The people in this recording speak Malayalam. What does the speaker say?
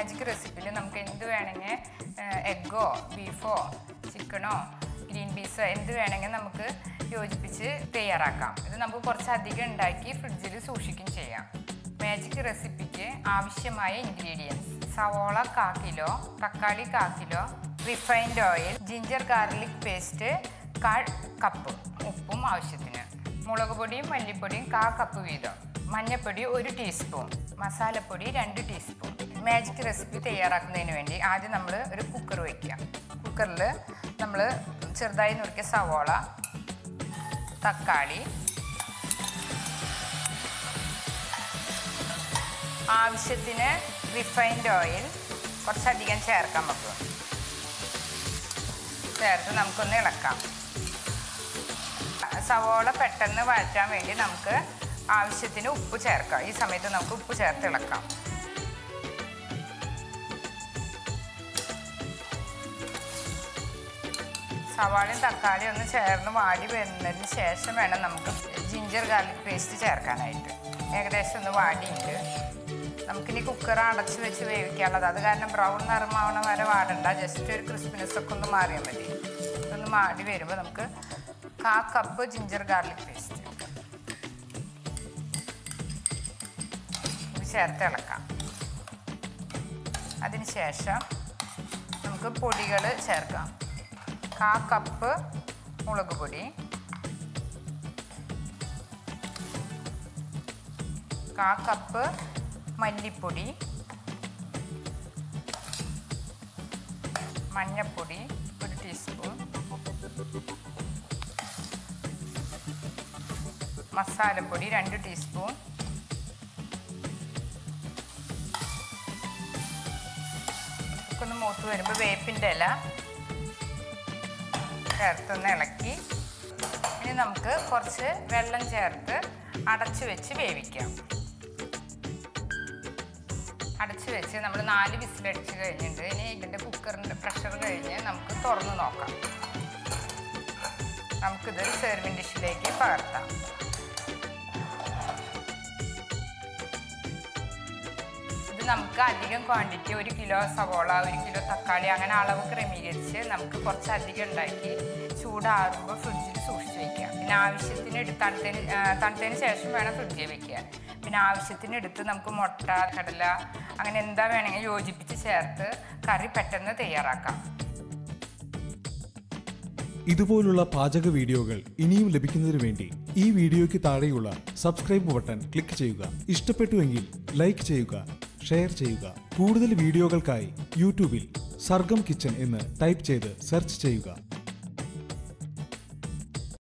മാജിക് റെസിപ്പിയിൽ നമുക്ക് എന്ത് വേണമെങ്കിൽ എഗ്ഗോ ബീഫോ ചിക്കനോ ഗ്രീൻ പീസോ എന്ത് വേണമെങ്കിൽ നമുക്ക് യോജിപ്പിച്ച് തയ്യാറാക്കാം ഇത് നമുക്ക് കുറച്ചധികം ഉണ്ടാക്കി ഫ്രിഡ്ജിൽ സൂക്ഷിക്കുകയും ചെയ്യാം മാജിക് റെസിപ്പിക്ക് ആവശ്യമായ ഇൻഗ്രീഡിയൻസ് സവോള കാ കിലോ തക്കാളി കാ kilo refined oil ginger garlic paste കാൽ കപ്പ് ഉപ്പും ആവശ്യത്തിന് മുളക് പൊടിയും മല്ലിപ്പൊടിയും കാ കപ്പ് വീതം മഞ്ഞൾപ്പൊടി ഒരു ടീസ്പൂൺ മസാലപ്പൊടി രണ്ട് ടീസ്പൂൺ മാജിക് റെസിപ്പി തയ്യാറാക്കുന്നതിന് വേണ്ടി ആദ്യം നമ്മൾ ഒരു കുക്കർ വയ്ക്കുക കുക്കറിൽ നമ്മൾ ചെറുതായി നുറുക്കിയ സവോള തക്കാളി ആവശ്യത്തിന് റിഫൈൻഡ് ഓയിൽ കുറച്ചധികം ചേർക്കാം നമുക്ക് ചേർത്ത് നമുക്കൊന്ന് ഇളക്കാം സവോള പെട്ടെന്ന് വഴറ്റാൻ വേണ്ടി നമുക്ക് ആവശ്യത്തിന് ഉപ്പ് ചേർക്കാം ഈ സമയത്ത് നമുക്ക് ഉപ്പ് ചേർത്ത് ഇളക്കാം സവാളയും തക്കാളിയും ഒന്ന് ചേർന്ന് വാടി വരുന്നതിന് ശേഷം വേണം നമുക്ക് ജിഞ്ചർ ഗാർലിക് പേസ്റ്റ് ചേർക്കാനായിട്ട് ഏകദേശം ഒന്ന് വാടിയുണ്ട് നമുക്കിനി കുക്കർ അടച്ച് വെച്ച് വേവിക്കാനുള്ളത് അത് കാരണം ബ്രൗൺ നിറമാവണ വരെ വാടണ്ട ജസ്റ്റ് ഒരു ക്രിസ്പിനെസ് ഒക്കെ ഒന്ന് മാറിയാൽ മതി ഇതൊന്ന് മാടി വരുമ്പോൾ നമുക്ക് കാ കപ്പ് ജിഞ്ചർ ഗാർലിക് പേസ്റ്റ് ഇത് ചേർത്ത് ഇളക്കാം അതിന് ശേഷം നമുക്ക് പൊടികൾ ചേർക്കാം കാ കപ്പ് മുളക് പൊടി കാ കപ്പ് മല്ലിപ്പൊടി മഞ്ഞൾപ്പൊടി ഒരു ടീസ്പൂൺ മസാലപ്പൊടി രണ്ട് ടീസ്പൂൺ ഒക്കെ ഒന്ന് മൂത്ത് വരുമ്പോൾ വേപ്പിൻ്റെ ഇല ചേർത്തൊന്ന് ഇളക്കി ഇനി നമുക്ക് കുറച്ച് വെള്ളം ചേർത്ത് അടച്ചു വെച്ച് വേവിക്കാം അടച്ചു വെച്ച് നമ്മൾ നാല് വിസിലടിച്ച് കഴിഞ്ഞിട്ട് ഇനി ഇതിൻ്റെ കുക്കറിൻ്റെ പ്രഷർ കഴിഞ്ഞ് നമുക്ക് തുറന്ന് നോക്കാം നമുക്കിതൊരു സെർവിങ് ഡിഷിലേക്ക് പകർത്താം ഇത് നമുക്ക് അധികം ക്വാണ്ടിറ്റി ഒരു കിലോ സവോള ഒരു കിലോ തക്കാളി അങ്ങനെ അളവ് ക്രമീകരിച്ച് നമുക്ക് കുറച്ച് അധികം ഉണ്ടാക്കി ചൂടാറുമ്പോൾ ഫ്രിഡ്ജിൽ സൂക്ഷിച്ച് വെക്കാം പിന്നെ ആവശ്യത്തിന് എടുത്ത് തണുത്തതിന് ആ, തണുത്തതിന് ശേഷം വേണം ഫ്രിഡ്ജിൽ വെക്കാൻ പിന്നെ ആവശ്യത്തിന് എടുത്ത് നമുക്ക് മുട്ട കടല അങ്ങനെ എന്താ വേണമെങ്കിൽ യോജിപ്പിച്ച് ചേർത്ത് കറി പെട്ടെന്ന് തയ്യാറാക്കാം ഇതുപോലുള്ള പാചക വീഡിയോകൾ ഇനിയും ലഭിക്കുന്നതിന് വേണ്ടി ഈ വീഡിയോയ്ക്ക് താഴെയുള്ള സബ്സ്ക്രൈബ് ബട്ടൺ ക്ലിക്ക് ചെയ്യുക ഇഷ്ടപ്പെട്ടുവെങ്കിൽ ലൈക്ക് ചെയ്യുക ഷെയർ ചെയ്യുക കൂടുതൽ വീഡിയോകൾക്കായി യൂട്യൂബിൽ സർഗം കിച്ചൺ എന്ന് ടൈപ്പ് ചെയ്ത് സെർച്ച് ചെയ്യുക